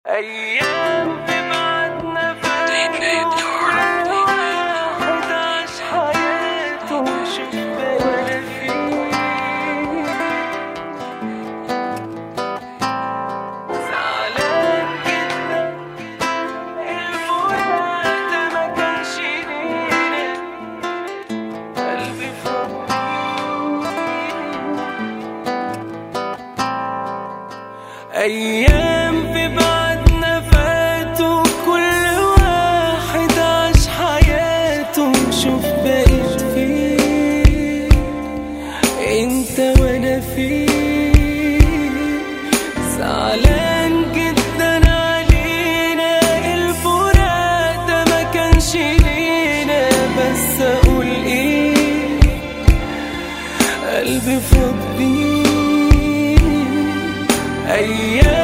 أيام بعدنا فاتوا واحد عاش حياته شوف ولا فيه زعلان جدا الفراق ده ما كانش لينا قلبي أيام في بعدنا فاتوا كل واحد عاش حياته شوف بقيت فيه انت وانا فيه زعلان جدا علينا الفراق ده ما كانش لينا بس اقول ايه قلبي فاضي ايام